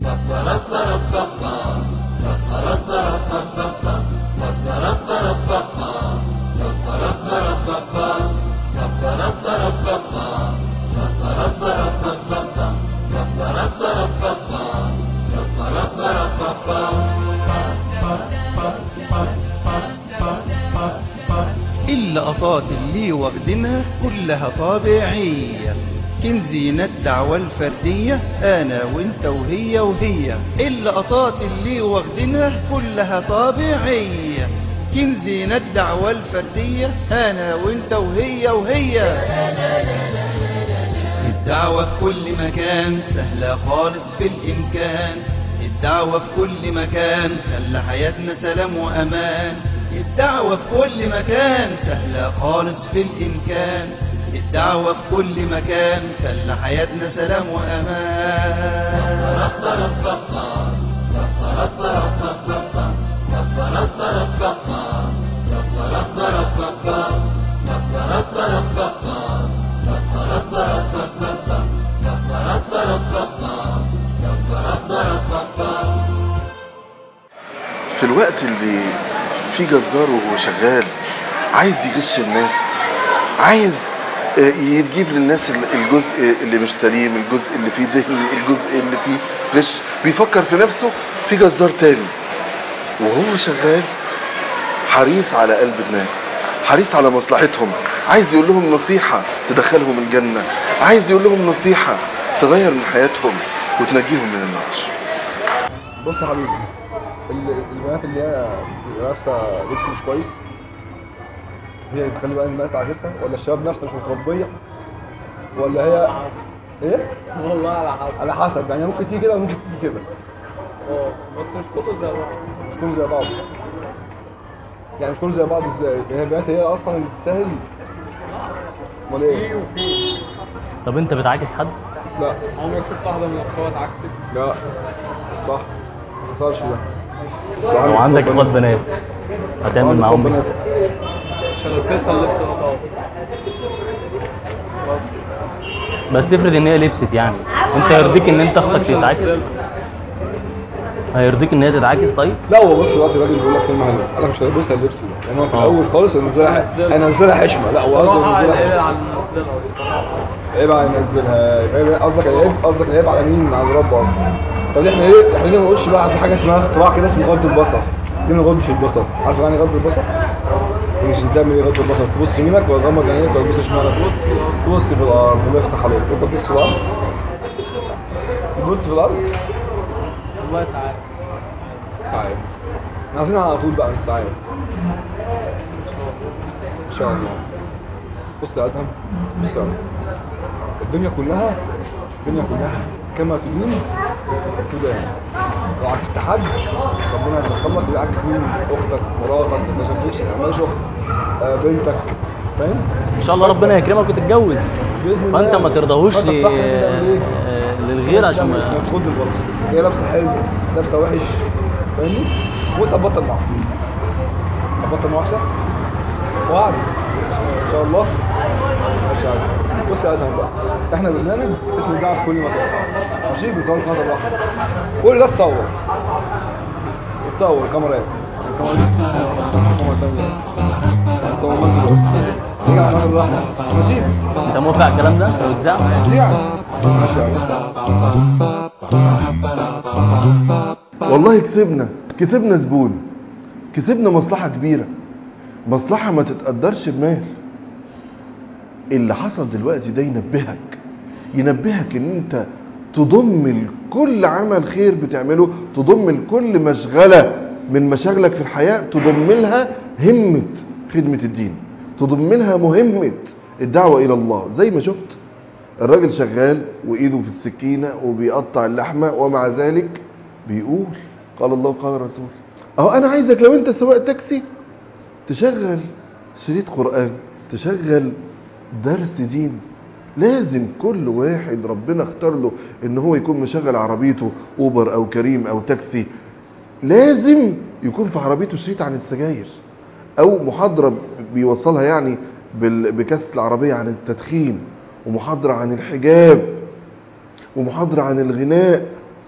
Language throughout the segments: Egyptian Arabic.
اللقطات اللي واخدينها كلها طبيعية كنزينة الدعوة الفردية أنا وإنت وهي وهي اللقطات اللي واخدينها كلها طبيعية كنزينة الدعوة الفردية أنا وإنت وهي وهي الدعوة في كل مكان سهلة خالص في الإمكان الدعوة في كل مكان خلى حياتنا سلام وأمان الدعوة في كل مكان سهلة خالص في الإمكان الدعوة في كل مكان خلى حياتنا سلام وأمان في الوقت اللي في جزار وهو شغال عايز يغش الناس عايز آه، يجيب للناس ال- الجزء اللي مش سليم الجزء اللي فيه دهن الجزء اللي فيه غش بيفكر في نفسه في جزار تاني وهو شغال حريص على قلب الناس حريص على مصلحتهم عايز يقول لهم نصيحة تدخلهم الجنة عايز يقول لهم نصيحة تغير من حياتهم وتنجيهم من النار بص يا حبيبي ال- البنات اللي هي لابسه لبس مش كويس هي اللي بتخلي بقى البنات عاجزها ولا الشباب نفسها مش متربيه ولا هي ايه؟ والله على حسب على حسب يعني ممكن تيجي كده وممكن تيجي كده اه بس مش كله زي بعض مش كله زي بعض يعني مش كله زي بعض ازاي؟ هي البنات هي اصلا اللي تستاهل امال ايه؟ طب انت بتعاكس حد لا عمرك شفت واحده من الاخوات عكسك لا صح ما حصلش ده لو عندك اخوات بنات هتعمل عندك معاهم بنات. ايه؟ عشان القصه اللبس النقاب بس افرض ان هي لبست يعني انت يرضيك ان انت اختك تتعاكس هيرضيك ان هي تتعاكس طيب لا هو بص دلوقتي الراجل بيقول لك كلمه حلوه انا مش هلبسها اللبس ده يعني هو في آه. الاول خالص هينزلها هينزلها حشمه لا هو قصده صراحه العيب ينزلها على المنزله الصراحه عيب على ينزلها عيب- قصدك العيب قصدك العيب على مين على الرب اصلا طب احنا ليه احنا ليه ما نقولش بقى في حاجه اسمها اختراع كده اسمه غض البصر ليه ما نغضش البصر عارف يعني إيه غض البصر مش تعمل ايه غض البصر تبص يمينك ولا تغمض عينيك ولا تبص شمالك بص في الأرض. تبص في الارض الله يفتح عليك انت تبص في الارض تبص في الارض والله ساعات ساعات احنا عايزين على طول بقى مش ساعات ان شاء الله بص يا ادهم بص يا أدهم. الدنيا كلها الدنيا كلها كما تدين تدان لو عكست حد ربنا يسخر لك اللي عكس مين اختك مراتك ما شافتكش ما اخت آه، بنتك فاهم ان شاء الله ربنا يكرمك وتتجوز باذن الله فانت ما ترضاهوش فأنت ل... الصح إن أنت تعمل إيه؟ آه، للغير عشان ما ما تخد البصر هي لابسه حلو لابسه وحش فاهمني وانت تبطل معصيه تبطل معصيه وعد ان شاء الله ماشي يا عم. بص يا ادهم بقى احنا برنامج اسمه الدعوه في كل مكان ماشي بنصور في نظر واحد كل ده تصور تصور كاميرات الكاميرا دي كاميرا تانية تصور منظر نيجي على نظر واحد ماشي انت موافق على الكلام ده لو اتذاع يعني ماشي يا عم. والله كسبنا كسبنا زبون كسبنا مصلحة كبيرة مصلحة ما تتقدرش بمال اللي حصل دلوقتي ده ينبهك ينبهك ان انت تضم لكل عمل خير بتعمله تضم لكل مشغلة من مشاغلك في الحياة تضم لها همة خدمة الدين تضم لها مهمة الدعوة إلى الله زي ما شفت الراجل شغال وإيده في السكينة وبيقطع اللحمة ومع ذلك بيقول قال الله قال الرسول أهو أنا عايزك لو أنت سواق تاكسي تشغل شريط قرآن تشغل درس دين لازم كل واحد ربنا اختار له ان هو يكون مشغل عربيته اوبر او كريم او تاكسي لازم يكون في عربيته شريط عن السجاير او محاضرة بيوصلها يعني بال- بكاسة العربية عن التدخين ومحاضرة عن الحجاب ومحاضرة عن الغناء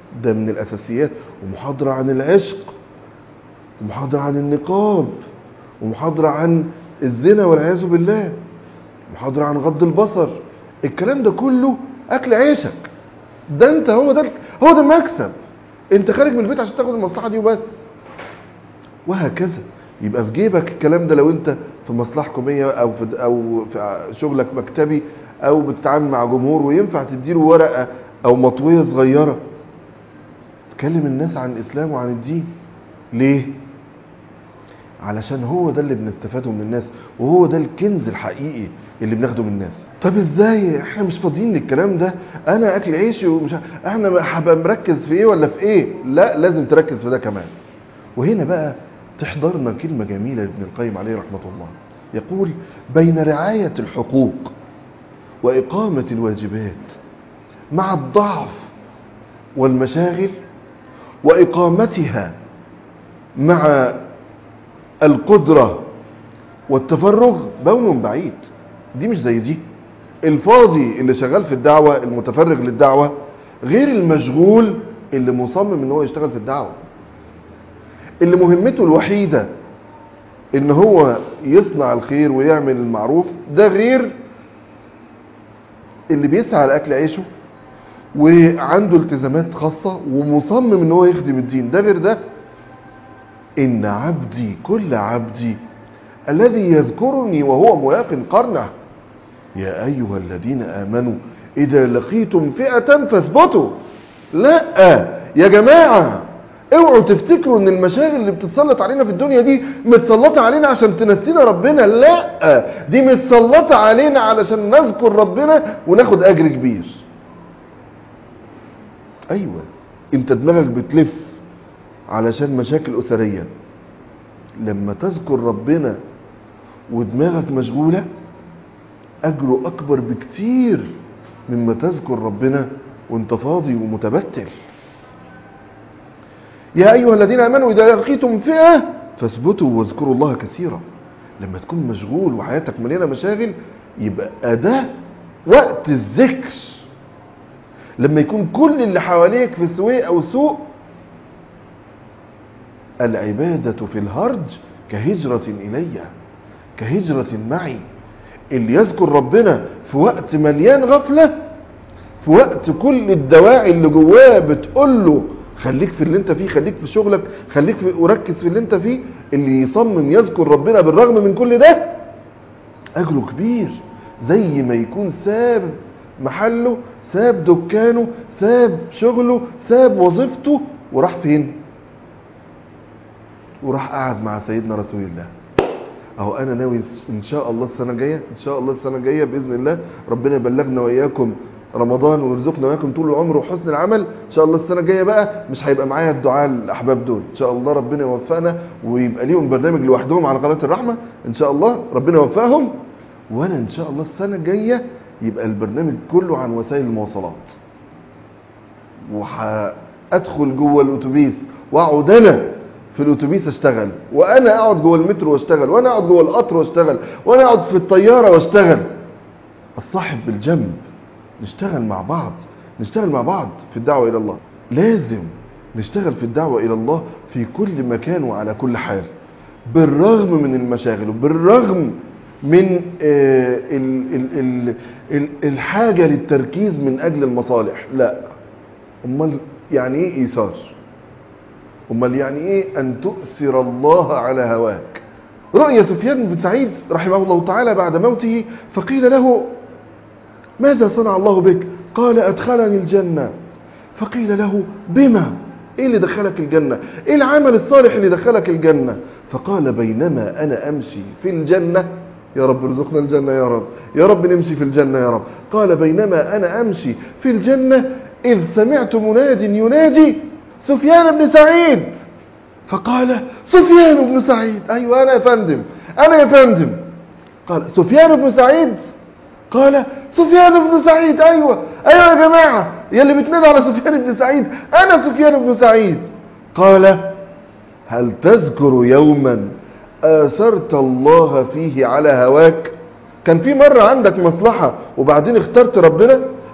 ده من الاساسيات ومحاضره عن العشق ومحاضره عن النقاب ومحاضره عن الزنا والعياذ بالله محاضره عن غض البصر الكلام ده كله اكل عيشك ده انت هو ده هو ده المكسب انت خارج من البيت عشان تاخد المصلحه دي وبس وهكذا يبقى في جيبك الكلام ده لو انت في مصلحه حكوميه او في او في شغلك مكتبي او بتتعامل مع جمهور وينفع تديله ورقه او مطويه صغيره تكلم الناس عن الاسلام وعن الدين ليه علشان هو ده اللي بنستفاده من الناس وهو ده الكنز الحقيقي اللي بناخده من الناس طب ازاي احنا مش فاضيين للكلام ده انا اكل عيشي ومش ع- احنا هبقى مركز في ايه ولا في ايه لا لازم تركز في ده كمان وهنا بقى تحضرنا كلمة جميلة لابن القيم عليه رحمة الله يقول بين رعاية الحقوق وإقامة الواجبات مع الضعف والمشاغل وإقامتها مع القدرة والتفرغ بون بعيد دي مش زي دي الفاضي اللي شغال في الدعوة المتفرغ للدعوة غير المشغول اللي مصمم ان هو يشتغل في الدعوة اللي مهمته الوحيدة ان هو يصنع الخير ويعمل المعروف ده غير اللي بيسعى لاكل عيشه وعنده التزامات خاصة ومصمم ان هو يخدم الدين ده غير ده ان عبدي كل عبدي الذي يذكرني وهو ملاق قرنه يا ايها الذين امنوا اذا لقيتم فئة فاثبتوا لا يا جماعة اوعوا تفتكروا ان المشاغل اللي بتتسلط علينا في الدنيا دي متسلطة علينا عشان تنسينا ربنا لا دي متسلطة علينا علشان نذكر ربنا وناخد اجر كبير ايوه انت دماغك بتلف علشان مشاكل اسرية لما تذكر ربنا ودماغك مشغولة اجره اكبر بكتير مما تذكر ربنا وانت فاضي ومتبتل يا ايها الذين امنوا اذا لقيتم فئه فاثبتوا واذكروا الله كثيرا لما تكون مشغول وحياتك مليانه مشاغل يبقى ده وقت الذكر لما يكون كل اللي حواليك في سوء او سوء العبادة في الهرج كهجرة إلي كهجرة معي اللي يذكر ربنا في وقت مليان غفلة في وقت كل الدواعي اللي جواه بتقول له خليك في اللي انت فيه خليك في شغلك خليك في وركز في اللي انت فيه اللي يصمم يذكر ربنا بالرغم من كل ده اجره كبير زي ما يكون ساب محله ساب دكانه ساب شغله ساب وظيفته وراح فين وراح قعد مع سيدنا رسول الله اهو انا ناوي ان شاء الله السنه الجايه ان شاء الله السنه الجايه باذن الله ربنا يبلغنا واياكم رمضان ويرزقنا واياكم طول العمر وحسن العمل ان شاء الله السنه الجايه بقى مش هيبقى معايا الدعاء الاحباب دول ان شاء الله ربنا يوفقنا ويبقى ليهم برنامج لوحدهم على قناه الرحمه ان شاء الله ربنا يوفقهم وانا ان شاء الله السنه الجايه يبقى البرنامج كله عن وسائل المواصلات وهادخل جوه الاتوبيس واقعد انا في الاتوبيس اشتغل وانا اقعد جوه المترو واشتغل وانا اقعد جوه القطر واشتغل وانا اقعد في الطياره واشتغل الصاحب بالجنب نشتغل مع بعض نشتغل مع بعض في الدعوه الى الله لازم نشتغل في الدعوه الى الله في كل مكان وعلى كل حال بالرغم من المشاغل وبالرغم من آه، ال- ال- ال- ال- الحاجه للتركيز من اجل المصالح لا امال يعني ايه ايثار امال يعني ايه ان تؤثر الله على هواك رؤيا سفيان بن سعيد رحمه الله تعالى بعد موته فقيل له ماذا صنع الله بك قال ادخلني الجنه فقيل له بما ايه اللي دخلك الجنه ايه العمل الصالح اللي دخلك الجنه فقال بينما انا امشي في الجنه يا رب ارزقنا الجنه يا رب يا رب نمشي في الجنه يا رب قال بينما انا امشي في الجنه اذ سمعت مناد ينادي سفيان بن سعيد فقال سفيان بن سعيد ايوه انا يا فندم انا يا فندم قال سفيان بن سعيد قال سفيان بن سعيد ايوه ايوه يا جماعه يا اللي بتنادوا على سفيان بن سعيد انا سفيان بن سعيد قال هل تذكر يوما اثرت الله فيه على هواك كان في مره عندك مصلحه وبعدين اخترت ربنا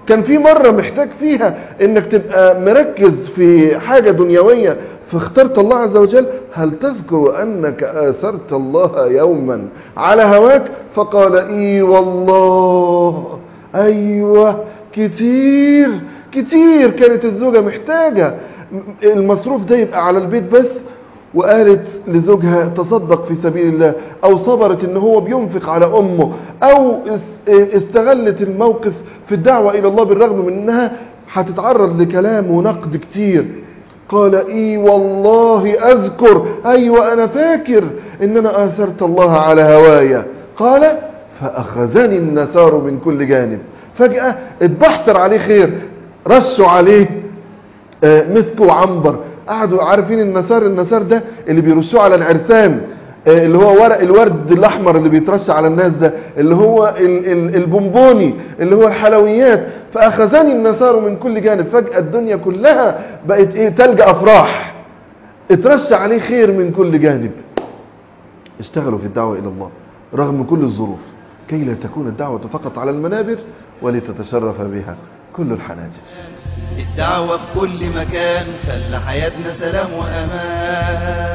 كان في مرة محتاج فيها انك تبقى مركز في حاجة دنيوية فاخترت الله عز وجل هل تذكر انك اثرت الله يوما على هواك فقال اي والله ايوه كتير كتير كانت الزوجة محتاجة المصروف ده يبقى على البيت بس وقالت لزوجها تصدق في سبيل الله او صبرت ان هو بينفق على امه او اس- استغلت الموقف في الدعوة الى الله بالرغم من انها هتتعرض لكلام ونقد كتير قال اي والله اذكر ايوه انا فاكر ان انا اثرت الله على هوايا قال فاخذني النثار من كل جانب فجأة اتبحتر عليه خير رشوا عليه آه، مسك وعنبر قعدوا عارفين النسار النسار ده اللي بيرشوه على العرسان آه، اللي هو ورق الورد الاحمر اللي بيترش على الناس ده اللي هو ال- ال- البونبوني اللي هو الحلويات فاخذني النسار من كل جانب فجأة الدنيا كلها بقت ايه تلج افراح اترش عليه خير من كل جانب اشتغلوا في الدعوة الى الله رغم كل الظروف كي لا تكون الدعوة فقط على المنابر ولتتشرف بها كل الحناجر الدعوة في كل مكان خلى حياتنا سلام وأمان